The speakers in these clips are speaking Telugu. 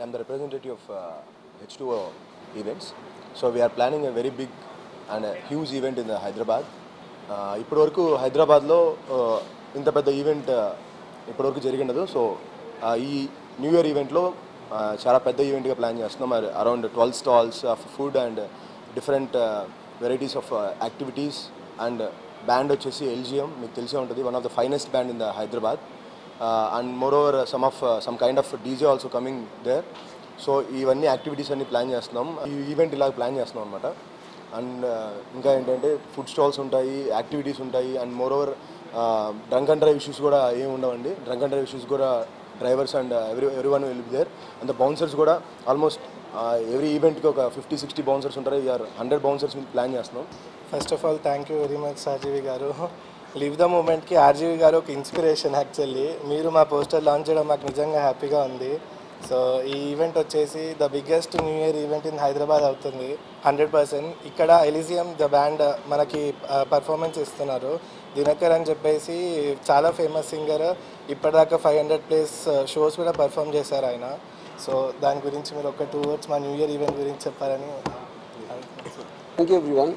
I'm the representative of uh, H2O events. So we are planning a very big and a huge event in the Hyderabad. Uh, ఇప్పటివరకు హైదరాబాద్లో uh, ఇంత పెద్ద ఈవెంట్ ఇప్పటివరకు జరిగినదు సో ఈ న్యూ ఇయర్ ఈవెంట్లో చాలా పెద్ద ఈవెంట్గా ప్లాన్ చేస్తున్నాం around twelve stalls of food and different varieties of activities and band వచ్చేసి ఎల్జిఎం మీకు తెలిసే ఉంటుంది one of the finest band in the Hyderabad and more over some of some kind of DJ also coming there so ఇవన్నీ యాక్టివిటీస్ అన్ని ప్లాన్ చేస్తున్నాం ఈ ఈవెంట్ ఇలా ప్లాన్ చేస్తున్నాం అనమాట అండ్ ఇంకా ఏంటంటే ఫుడ్ స్టాల్స్ ఉంటాయి యాక్టివిటీస్ ఉంటాయి and more over drunk and drive issues కూడా ఏమి ఉండవండి డ్రంక్ అండ్ డ్రైవ్ ఇష్యూస్ కూడా drivers and every every one will be there and the bouncers కూడా ఆల్మోస్ట్ ఎవ్రీ ఈవెంట్కి ఒక ఫిఫ్టీ సిక్స్టీ బౌన్సర్స్ ఉంటారు ఇయర్ హండ్రెడ్ బౌన్సర్స్ ప్లాన్ చేస్తున్నాం first of all thank you very much RGV garu live the మూమెంట్కి ఆర్జీవి గారు ఒక ఇన్స్పిరేషన్ యాక్చువల్లీ మీరు మా పోస్టర్ లాంచ్ చేయడం మాకు నిజంగా హ్యాపీగా ఉంది సో ఈ ఈవెంట్ వచ్చేసి the biggest new year event in Hyderabad అవుతుంది హండ్రెడ్ పర్సెంట్ ఇక్కడ ఎలిజియం ద బ్యాండ్ మనకి పర్ఫార్మెన్స్ ఇస్తున్నారు దినకర్ అని చెప్పేసి చాలా ఫేమస్ సింగర్ ఇప్పటిదాకా ఫైవ్ హండ్రెడ్ ప్లేస్ షోస్ కూడా పర్ఫామ్ చేశారు ఆయన సో దాని గురించి మీరు ఒక టూ వర్డ్స్ మా న్యూ ఇయర్ ఈవెంట్ గురించి చెప్పారని అనుకుంటున్నాను. Thank you, everyone.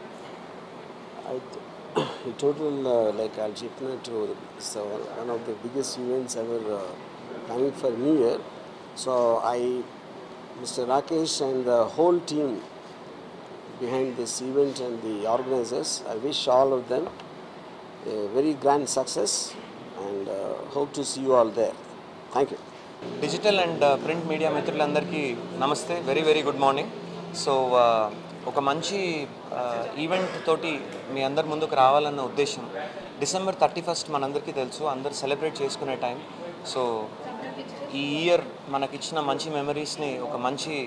I, in total, uh, like I'll Chipna to so one of the biggest events ever uh, planning for New Year. So I, Mr. Rakesh and the whole team behind this event and the organizers, I wish all of them a very grand success and uh, hope to see you all there. Thank you. Digital and print media మిత్రులందరికీ నమస్తే very very good morning so ఒక మంచి ఈవెంట్ తోటి మీ అందరి ముందుకు రావాలన్న ఉద్దేశం డిసెంబర్ థర్టీ ఫస్ట్ మనందరికీ తెలుసు అందరు సెలబ్రేట్ చేసుకునే టైం సో ఈ ఇయర్ మనకిచ్చిన మంచి మెమరీస్ని ఒక మంచి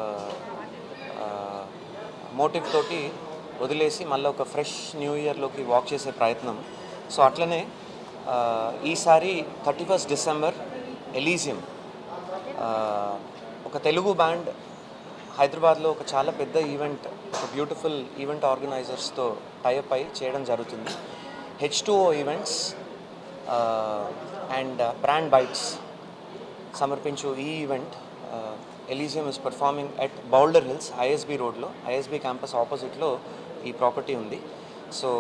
మోటివ్ తోటి వదిలేసి మళ్ళీ ఒక ఫ్రెష్ న్యూ ఇయర్లోకి వాక్ చేసే ప్రయత్నం సో అట్లనే ఆ, ఈసారి థర్టీ ఫస్ట్ డిసెంబర్ ఎలీజియం ఒక తెలుగు బ్యాండ్ హైదరాబాద్లో ఒక చాలా పెద్ద ఈవెంట్ ఒక బ్యూటిఫుల్ ఈవెంట్ ఆర్గనైజర్స్తో టైఅప్ అయి చేయడం జరుగుతుంది H two O events and brand bytes సమర్పించు ఈ event Elysium is performing at Boulder Hills ISB రోడ్లో ఐఎస్బి క్యాంపస్ ఆపోజిట్లో ఈ ప్రాపర్టీ ఉంది సో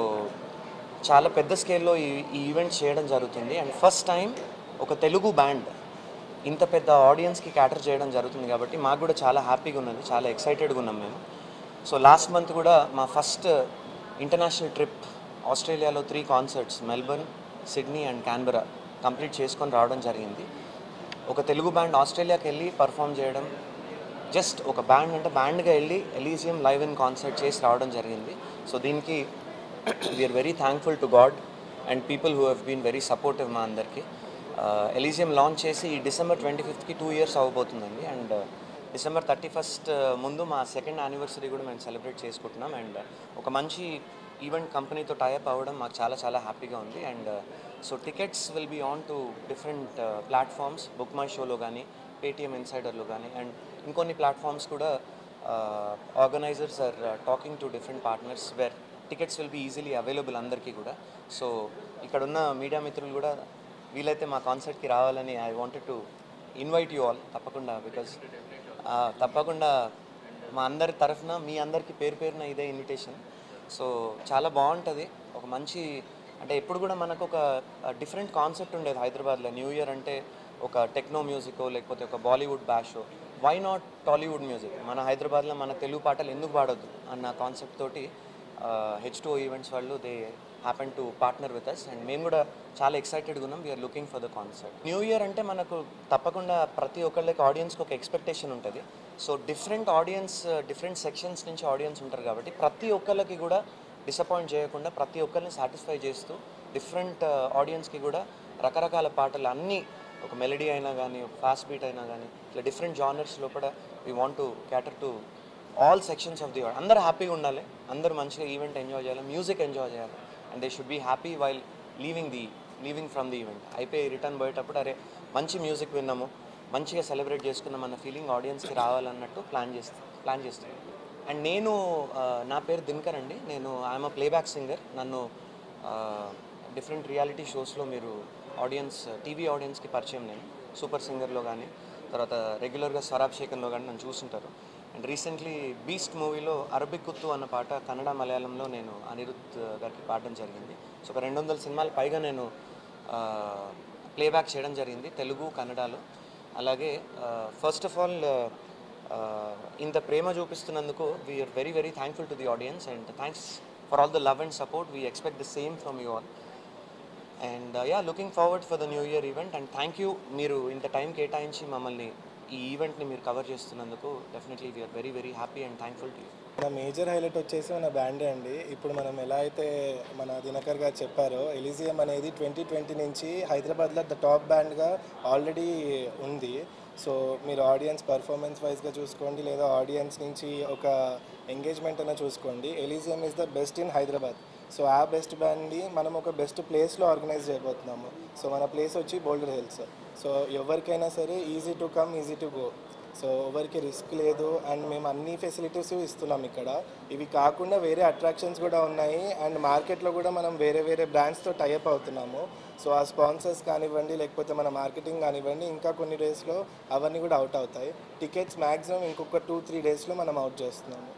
చాలా పెద్ద స్కేల్లో ఈ ఈ ఈవెంట్ చేయడం జరుగుతుంది అండ్ ఫస్ట్ టైం ఒక తెలుగు బ్యాండ్ ఇంత పెద్ద ఆడియన్స్కి క్యాటర్ చేయడం జరుగుతుంది కాబట్టి మాకు కూడా చాలా హ్యాపీగా ఉన్నది చాలా ఎక్సైటెడ్గా ఉన్నాం మేము సో లాస్ట్ మంత్ కూడా మా ఫస్ట్ ఇంటర్నేషనల్ ట్రిప్ ఆస్ట్రేలియాలో three concerts Melbourne Sydney and Canberra complete చేసుకొని రావడం జరిగింది ఒక తెలుగు బ్యాండ్ ఆస్ట్రేలియాకి వెళ్ళి పర్ఫామ్ చేయడం జస్ట్ ఒక బ్యాండ్ అంటే బ్యాండ్గా వెళ్ళి ఎలీజియం లైవ్ ఇన్ కాన్సర్ట్ చేసి రావడం జరిగింది సో దీనికి we are very thankful to God and people who have been very supportive మా అందరికీ ఎలీజియం లాంచ్ చేసి ఈ డిసెంబర్ ట్వంటీ ఫిఫ్త్కి టూ ఇయర్స్ అవ్వబోతుందండి అండ్ డిసెంబర్ థర్టీ ఫస్ట్ ముందు మా సెకండ్ యానివర్సరీ కూడా మేము సెలబ్రేట్ చేసుకుంటున్నాం అండ్ ఒక మంచి ఈవెంట్ కంపెనీతో టైఅప్ అవ్వడం మాకు చాలా చాలా హ్యాపీగా ఉంది and so tickets will be on two different platforms Book My షోలో కానీ పేటిఎం ఇన్సైడర్లో కానీ అండ్ ఇంకొన్ని ప్లాట్ఫామ్స్ కూడా organisers are talking to different partners where tickets will be easily available అందరికీ కూడా సో ఇక్కడ ఉన్న మీడియా మిత్రులు కూడా వీలైతే మా కాన్సర్ట్కి రావాలని I wanted to invite you all తప్పకుండా బికాజ్ తప్పకుండా మా అందరి తరఫున మీ అందరికీ పేరు పేరున ఇదే ఇన్విటేషన్ సో చాలా బాగుంటుంది ఒక మంచి అంటే ఎప్పుడు కూడా మనకు ఒక డిఫరెంట్ కాన్సెప్ట్ ఉండేది హైదరాబాద్లో న్యూ ఇయర్ అంటే ఒక టెక్నో మ్యూజిక్ లేకపోతే ఒక బాలీవుడ్ బ్యాషో వై నాట్ టాలీవుడ్ మ్యూజిక్ మన హైదరాబాద్లో మన తెలుగు పాటలు ఎందుకు పాడొద్దు అన్న కాన్సెప్ట్ తోటి హెచ్ టూ ఈవెంట్స్ వాళ్ళు they happen to partner with us and మేము కూడా చాలా ఎక్సైటెడ్గా ఉన్నాం we are looking for the concert new year అంటే మనకు తప్పకుండా ప్రతి ఒక్కళ్ళకి ఆడియన్స్కి ఒక ఎక్స్పెక్టేషన్ ఉంటుంది so different audience different sections నుంచి ఆడియన్స్ ఉంటారు కాబట్టి ప్రతి ఒక్కళ్ళకి కూడా డిసప్పాయింట్ చేయకుండా ప్రతి ఒక్కరిని సాటిస్ఫై చేస్తూ డిఫరెంట్ ఆడియన్స్కి కూడా రకరకాల పాటలు అన్నీ ఒక మెలడీ అయినా కానీ ఒక ఫాస్ట్ బీట్ అయినా కానీ ఇట్లా డిఫరెంట్ జానర్స్ లోపల we want to cater to all sections of the world అందరూ హ్యాపీగా ఉండాలి అందరూ మంచిగా ఈవెంట్ ఎంజాయ్ చేయాలి మ్యూజిక్ ఎంజాయ్ చేయాలి and they should be happy while leaving the leaving from the event అయిపోయి రిటర్న్ పోయేటప్పుడు అరే మంచి మ్యూజిక్ విన్నాము మంచిగా సెలబ్రేట్ చేసుకున్నాం అన్న ఫీలింగ్ ఆడియన్స్కి రావాలన్నట్టు ప్లాన్ చేస్తా ప్లాన్ చేస్తున్నాను అండ్ నేను ఆ, నా పేరు దినకర్ అండి నేను ఐఎమ్ అ ప్లేబ్యాక్ సింగర్ నన్ను డిఫరెంట్ రియాలిటీ షోస్లో మీరు ఆడియన్స్ టీవీ ఆడియన్స్కి పరిచయం నేను సూపర్ సింగర్లో కానీ తర్వాత రెగ్యులర్గా స్వరాభిషేకంలో కానీ నన్ను చూస్తుంటారు అండ్ రీసెంట్లీ బీస్ట్ మూవీలో అరబిక్ కుత్తు అన్న పాట కన్నడ మలయాళంలో నేను అనిరుద్ గారికి పాడడం జరిగింది సో ఒక రెండు వందల సినిమాలు పైగా నేను ప్లేబ్యాక్ చేయడం జరిగింది తెలుగు కన్నడలో అలాగే ఫస్ట్ ఆఫ్ ఆల్ ఇంత ప్రేమ చూపిస్తున్నందుకు we are very very thankful to the audience and thanks for all the love and support we expect the same from you all and yeah looking forward for the new year event and thank you మీరు ఇంత టైం కేటాయించి మమ్మల్ని ఈ ఈవెంట్ని మీరు కవర్ చేస్తున్నందుకు definitely we are very very happy and thankful to you మన మేజర్ హైలైట్ వచ్చేసి మన బ్యాండే అండి ఇప్పుడు మనం ఎలా అయితే మన దినకర్ గారు చెప్పారో ఎలిజియం అనేది ట్వంటీ ట్వంటీ నుంచి హైదరాబాద్లో ద టాప్ బ్యాండ్గా ఆల్రెడీ ఉంది సో మీరు ఆడియన్స్ పర్ఫార్మెన్స్ వైజ్గా చూసుకోండి లేదా ఆడియన్స్ నుంచి ఒక ఎంగేజ్మెంట్ అయినా చూసుకోండి Elysium is the best in Hyderabad so ఆ బెస్ట్ బ్యాండ్ని మనం ఒక బెస్ట్ ప్లేస్లో ఆర్గనైజ్ చేయబోతున్నాము సో మన ప్లేస్ వచ్చి బోల్డర్ హిల్స్ సో ఎవరికైనా సరే easy to come easy to go so ఎవరికి రిస్క్ లేదు అండ్ మేము అన్ని ఫెసిలిటీస్ ఇస్తున్నాం ఇక్కడ ఇవి కాకుండా వేరే అట్రాక్షన్స్ కూడా ఉన్నాయి అండ్ మార్కెట్లో కూడా మనం వేరే వేరే బ్రాండ్స్తో టైఅప్ అవుతున్నాము సో ఆ స్పాన్సర్స్ కానివ్వండి లేకపోతే మన మార్కెటింగ్ కానివ్వండి ఇంకా కొన్ని డేస్లో అవన్నీ కూడా అవుట్ అవుతాయి టికెట్స్ మ్యాక్సిమం ఇంకొక టూ త్రీ డేస్లో మనం అవుట్ చేస్తున్నాము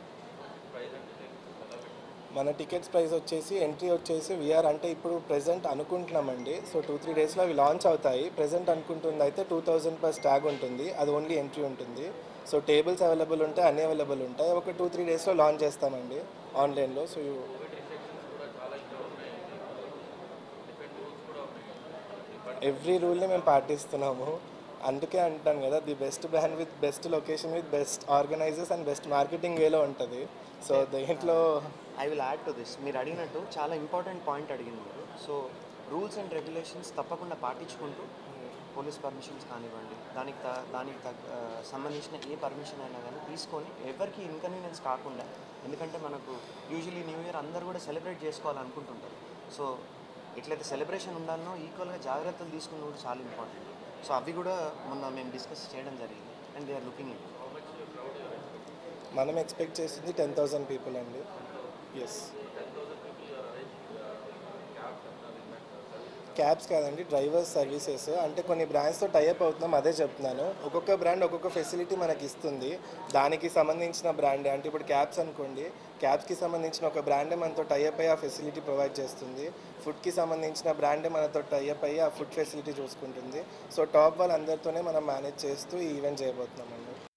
మన టికెట్స్ ప్రైస్ వచ్చేసి ఎంట్రీ వచ్చేసి విఆర్ అంటే ఇప్పుడు ప్రెజెంట్ అనుకుంటున్నామండి సో టూ త్రీ డేస్లో అవి లాంచ్ అవుతాయి ప్రెజెంట్ అనుకుంటుంది అయితే టూ థౌజండ్ ప్లస్ ట్యాగ్ ఉంటుంది అది ఓన్లీ ఎంట్రీ ఉంటుంది సో టేబుల్స్ అవైలబుల్ ఉంటాయి అన్నీ అవైలబుల్ ఉంటాయి ఒక టూ త్రీ డేస్లో లాంచ్ చేస్తామండి ఆన్లైన్లో సో యూ ఎవ్రీ రూల్ని మేము పాటిస్తున్నాము అందుకే అంటాను కదా the best brand with best location with best organisers and best marketing వేలో ఉంటుంది సో దీంట్లో I will add to this మీరు అడిగినట్టు చాలా ఇంపార్టెంట్ పాయింట్ అడిగింది మీరు సో రూల్స్ అండ్ రెగ్యులేషన్స్ తప్పకుండా పాటించుకుంటూ పోలీస్ పర్మిషన్స్ కానివ్వండి దానికి త- దానికి తగ్గ ఆ, సంబంధించిన ఏ పర్మిషన్ అయినా కానీ తీసుకొని ఎవరికి ఇన్కన్వీనియన్స్ కాకుండా ఎందుకంటే మనకు యూజువలీ న్యూ ఇయర్ అందరూ కూడా సెలబ్రేట్ చేసుకోవాలనుకుంటుంటారు సో ఎట్లయితే సెలబ్రేషన్ ఉండాలనో ఈక్వల్గా జాగ్రత్తలు తీసుకుని కూడా చాలా ఇంపార్టెంట్ సో అవి కూడా మొన్న మేము డిస్కస్ చేయడం జరిగింది and they are looking it మనం ఎక్స్పెక్ట్ చేసింది టెన్ థౌసండ్ పీపుల్ అండి ఎస్ క్యాబ్స్ కాదండి డ్రైవర్స్ సర్వీసెస్ అంటే కొన్ని బ్రాండ్స్తో టైఅప్ అవుతున్నాం అదే చెప్తున్నాను ఒక్కొక్క బ్రాండ్ ఒక్కొక్క ఫెసిలిటీ మనకి ఇస్తుంది దానికి సంబంధించిన బ్రాండే అంటే ఇప్పుడు క్యాబ్స్ అనుకోండి క్యాబ్స్కి సంబంధించిన ఒక బ్రాండే మనతో టైఅప్ అయ్యి ఆ ఫెసిలిటీ ప్రొవైడ్ చేస్తుంది ఫుడ్కి సంబంధించిన బ్రాండే మనతో టైఅప్ అయ్యి ఆ ఫుడ్ ఫెసిలిటీ చూసుకుంటుంది సో టాప్ వాళ్ళందరితోనే మనం మేనేజ్ చేస్తూ ఈ ఈవెంట్ చేయబోతున్నామండి